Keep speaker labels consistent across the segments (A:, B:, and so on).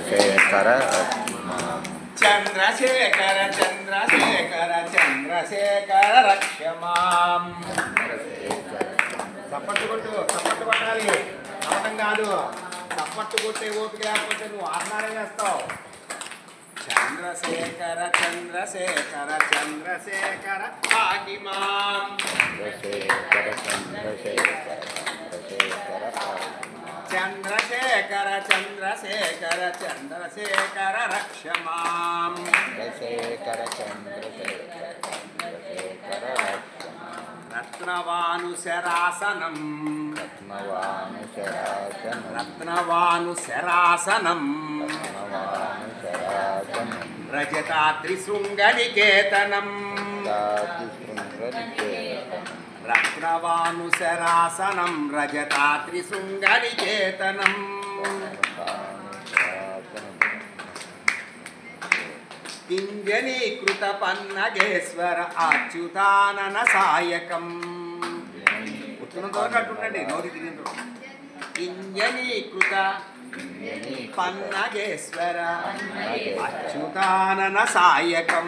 A: చంద్రశేఖర
B: చంద్రశేఖర చంద్రశేఖర చంద్రశేఖర రక్షమాం చప్పట్టు కొట్టు చప్పట్టు కొట్టాలి నమ్మటం కాదు చప్పట్టు కొట్టే ఓపిక లేకపోతే నువ్వు ఆహ్లానం చేస్తావు చంద్రశేఖర చంద్రశేఖర చంద్రశేఖర భాగిమాం
A: చంద్రశేఖర చంద్రశేఖర చంద్రశేఖర
B: చంద్రశేఖర చంద్రశేఖర చంద్రశేఖర రక్షమాం
A: చంద్రశేఖర చంద్రశేఖర చంద్రశేఖర
B: రత్నవానుశరాసనం
A: రత్నవానుశరాసనం
B: రత్నవానుశరాసనం
A: రత్నవానుశరాసనం
B: రజతాత్రిశృంగనికేతనం
A: దాతిశృంగనికేతనం
B: రత్నవానుశరాసనం రజతాత్రిశృంగనికేతనం
A: రత్నవానుశరాసనం
B: కింజనీకృత పన్నగేశ్వర అచ్యుతానన సాయకం ఉత్తరంతో కట్టుండండి నోటి తిరిగి కింజనీకృత పన్నగేశ్వర అచ్యుతానన సాయకం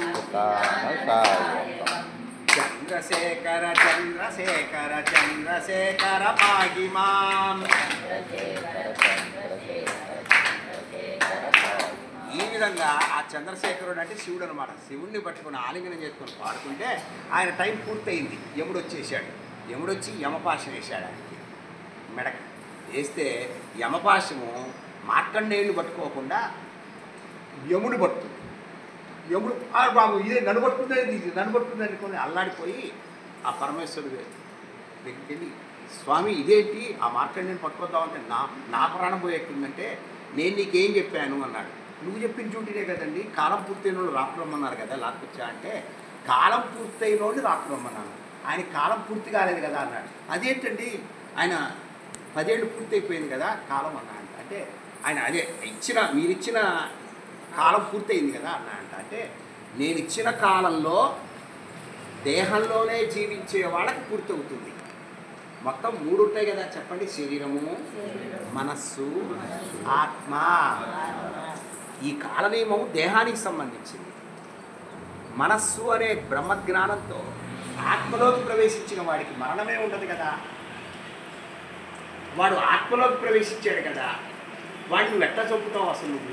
A: సాయకం
B: చంద్రశేఖర చంద్రశేఖర చంద్రశేఖర భాగిమాం
A: చంద్రశేఖర చంద్రశేఖర చంద్రశేఖర
B: ఈ విధంగా ఆ చంద్రశేఖరుడు అంటే శివుడు అనమాట శివుడిని పట్టుకుని ఆలింగనం చేసుకొని పాడుతుంటే ఆయన టైం పూర్తయింది యముడు వచ్చేసాడు యముడు వచ్చి యమపాశం వేశాడు ఆయనకి మెడక వేస్తే యమపాశము మార్కండేయులు పట్టుకోకుండా యముడు పట్టుకుంది యముడు "ఆ బాబు ఇదే నన్ను పట్టుకుందని ఇది నన్ను పట్టుకుందని అనుకొని అల్లాడిపోయి ఆ పరమేశ్వరుడు దగ్గరికి వెళ్ళి స్వామి ఇదేంటి ఆ మార్కండేయుని పట్టుకొద్దామంటే నా నా ప్రాణం పోయేట్టుందంటే నేను నీకేం చెప్పాను అన్నాడు నువ్వు చెప్పిన డ్యూటీనే కదండి కాలం పూర్తయిన వాళ్ళు రాకురమ్మన్నారు కదా లాక్కొచ్చా అంటే కాలం పూర్తయిన వాళ్ళు రాకురమ్మన్నాను ఆయన కాలం పూర్తి కాలేదు కదా అన్నాడు అదేంటండి ఆయన పదేళ్ళు పూర్తయిపోయింది కదా కాలం అన్నాడు అంటే ఆయన అదే ఇచ్చిన మీరిచ్చిన కాలం పూర్తయింది కదా అన్నాడంట అంటే నేను ఇచ్చిన కాలంలో దేహంలోనే జీవించే వాళ్ళకి పూర్తవుతుంది మొత్తం మూడు ఉంటాయి కదా చెప్పండి శరీరము మనస్సు ఆత్మ ఈ కాలనియమం దేహానికి సంబంధించింది మనస్సు అనే బ్రహ్మజ్ఞానంతో ఆత్మలోకి ప్రవేశించిన వాడికి మరణమే ఉండదు కదా వాడు ఆత్మలోకి ప్రవేశించాడు కదా వాడిని నువ్వు ఎట్లా చంపుతావు అసలు నువ్వు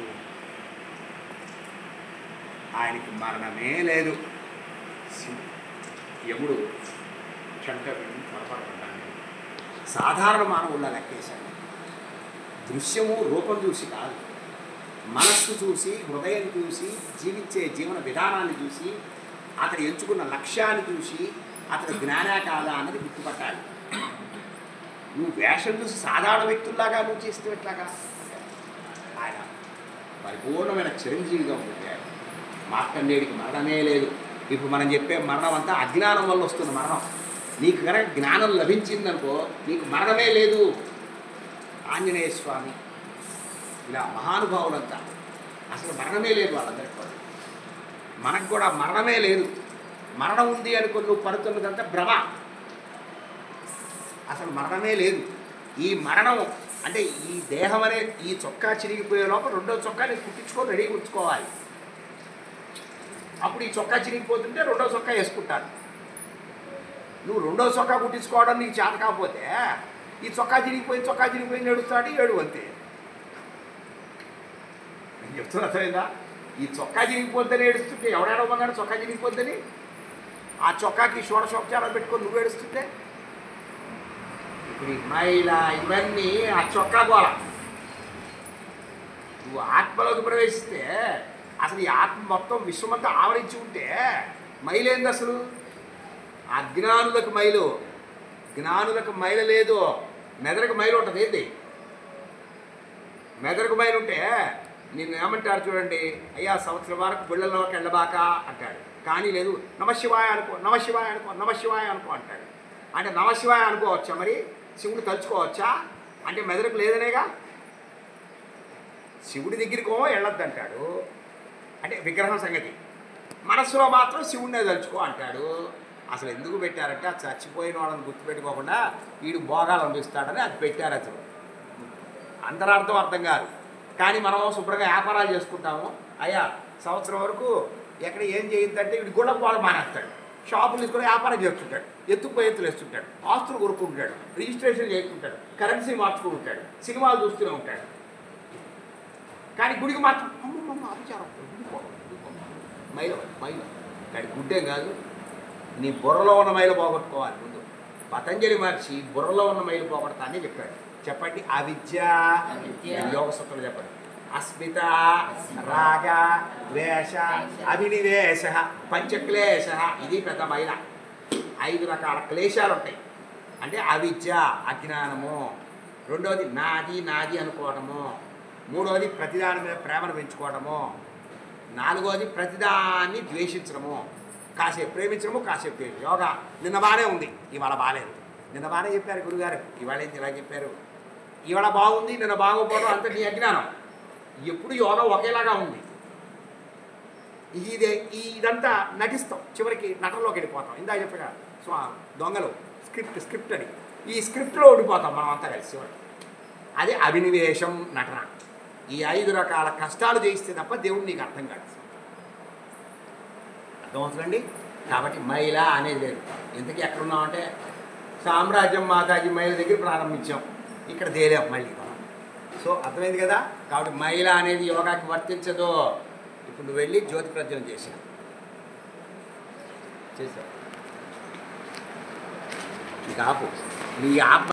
B: ఆయనకి మరణమే లేదు సి- యముడు చెంట విని త్వరపడతాను సాధారణ మానవుళ్ళ లెక్కేశాడు దృశ్యము రూపం చూసి కాదు మనస్సు చూసి హృదయం చూసి జీవించే జీవన విధానాన్ని చూసి అతడు ఎంచుకున్న లక్ష్యాన్ని చూసి అతడు జ్ఞానా కాదా అన్నది గుర్తుపట్టాలి నువ్వు వేషం చూసి సాధారణ వ్యక్తుల్లాగా నువ్వు చేస్తే ఎట్లాగా ఆయన పరిపూర్ణమైన చిరంజీవిగా పుట్టాడు మార్కండేయుడికి మరణమే లేదు ఇప్పుడు మనం చెప్పే మరణం అంతా అజ్ఞానం వల్ల వస్తున్న మరణం నీకు కనుక జ్ఞానం లభించిందనుకో నీకు మరణమే లేదు ఆంజనేయ స్వామి ఇలా మహానుభావులంతా అసలు మరణమే లేదు వాళ్ళందరికీ కూడా మనకు కూడా మరణమే లేదు మరణం ఉంది అనుకుని నువ్వు పడుతున్నదంతా భ్రమ అసలు మరణమే లేదు ఈ మరణం అంటే ఈ దేహం అనే ఈ చొక్కా చిరిగిపోయే లోపల రెండో చొక్కా నీకు కుట్టించుకొని రెడీగా ఉంచుకోవాలి అప్పుడు ఈ చొక్కా చిరిగిపోతుంటే రెండో చొక్కా వేసుకుంటాను నువ్వు రెండో చొక్కా కుట్టించుకోవడం నీకు చేత కాకపోతే ఈ చొక్కా చిరిగిపోయి చొక్కా చిరిగిపోయి ఏడుస్తాడు ఏడు అంతే నేను చెప్తున్నా అర్థమైందా ఈ చొక్కా చిరిగిపోద్దని ఏడుస్తుంటే ఎవడేడమన్నాడు చొక్కా చిరిగిపోద్దని ఆ చొక్కాకి షోడశోపచారం పెట్టుకొని నువ్వు ఏడుస్తుంటే ఇప్పుడు ఈ మైల ఇవన్నీ ఆ చొక్కా గోల నువ్వు ఆత్మలోకి ప్రవేశిస్తే అసలు ఈ ఆత్మ మొత్తం విశ్వమంతా ఆవరించి ఉంటే మైలేంది అసలు అజ్ఞానులకు మైలు జ్ఞానులకు మైల లేదు మెదడుకు మైలు ఉంటుంది ఏంటి మెదడుకు మైలు ఉంటే నేను ఏమంటారు చూడండి అయ్యా సంవత్సరం వరకు బిళ్ళలోకి వెళ్ళబాక అంటాడు కానీ లేదు నమశివాయ అనుకో నమశివాయ అనుకో నమశివాయ అనుకో అంటాడు అంటే నమశివాయ అనుకోవచ్చా మరి శివుడు తలుచుకోవచ్చా అంటే మెదడుకు లేదనేగా శివుడి దగ్గరికి వెళ్ళొద్దంటాడు అంటే విగ్రహం సంగతి మనస్సులో మాత్రం శివుడినే తలుచుకో అంటాడు అసలు ఎందుకు పెట్టారంటే ఆ చచ్చిపోయిన వాళ్ళని గుర్తుపెట్టుకోకుండా వీడు భోగాలు అనిపిస్తాడని అది పెట్టారు అసలు అంతరార్థం అర్థం కాదు కానీ మనం శుభ్రంగా వ్యాపారాలు చేసుకుంటాము అయ్యా సంవత్సరం వరకు ఎక్కడ ఏం చేయొద్దంటే వీడు గుళ్ళ పోవడం మానేస్తాడు షాపులు తీసుకొని వ్యాపారం చేస్తుంటాడు ఎత్తుకు ఎత్తులు వేస్తుంటాడు ఆస్తులు కొనుక్కుంటాడు రిజిస్ట్రేషన్ చేసుకుంటాడు కరెన్సీ మార్చుకుంటాడు సినిమాలు చూస్తూనే ఉంటాడు కానీ గుడికి మాత్రం అమ్మమ్మ అభిచారం గుడికి పోవడం, గుడికి పోవడం. మైల మైల కానీ గుడ్డేం కాదు నీ బుర్రలో ఉన్న మైలు పోగొట్టుకోవాలి ముందు పతంజలి మహర్షి బుర్రలో ఉన్న మైలు పోగొడతానే చెప్పాడు చెప్పండి అవిద్య
A: అవిద్య.
B: యోగ సూత్రం చెప్పండి అస్మిత రాగ ద్వేష అభినివేశ పంచక్లేశ ఇది పెద్ద మైల ఐదు రకాల క్లేశాలు ఉంటాయి అంటే అవిద్య అజ్ఞానము రెండవది నాది నాది అనుకోవడము మూడవది ప్రతిదాని మీద ప్రేమను పెంచుకోవడము నాలుగవది ప్రతిదాన్ని ద్వేషించడము కాసేపు ప్రేమించడము కాసేపు ద్వేషం యోగా నిన్న బాగానే ఉంది ఇవాళ బాగాలేదు నిన్న బాగానే చెప్పారు గురుగారు ఇవాళ ఏంటి ఇలా చెప్పారు ఇవాళ బాగుంది నిన్న బాగోపోవడం అంత నీ అజ్ఞానం ఎప్పుడు యోగా ఒకేలాగా ఉంది ఇదే ఈ ఇదంతా నటిస్తాం చివరికి నటనలోకి వెళ్ళిపోతాం ఇందా చెప్పగా స్వా దొంగలు స్క్రిప్ట్ స్క్రిప్ట్ అని ఈ స్క్రిప్ట్లో ఉండిపోతాం మనం అంతా కలిసి చివరికి అదే అభినివేశం నటన ఈ ఐదు రకాల కష్టాలు జయిస్తే తప్ప దేవుడు నీకు అర్థం కాదు అర్థమవుతుందండి కాబట్టి మహిళ అనేది లేదు ఇంతకీ ఎక్కడున్నామంటే సామ్రాజ్యం మాతాజీ మహిళ దగ్గర ప్రారంభించాం ఇక్కడ తేలాం మళ్ళీ మనం సో అర్థమైంది కదా కాబట్టి మహిళ అనేది యోగాకి వర్తించదు ఇప్పుడు నువ్వు వెళ్ళి జ్యోతి ప్రజ్వలన చేశావు చేశావు నీకు ఆపు నీ ఆత్మ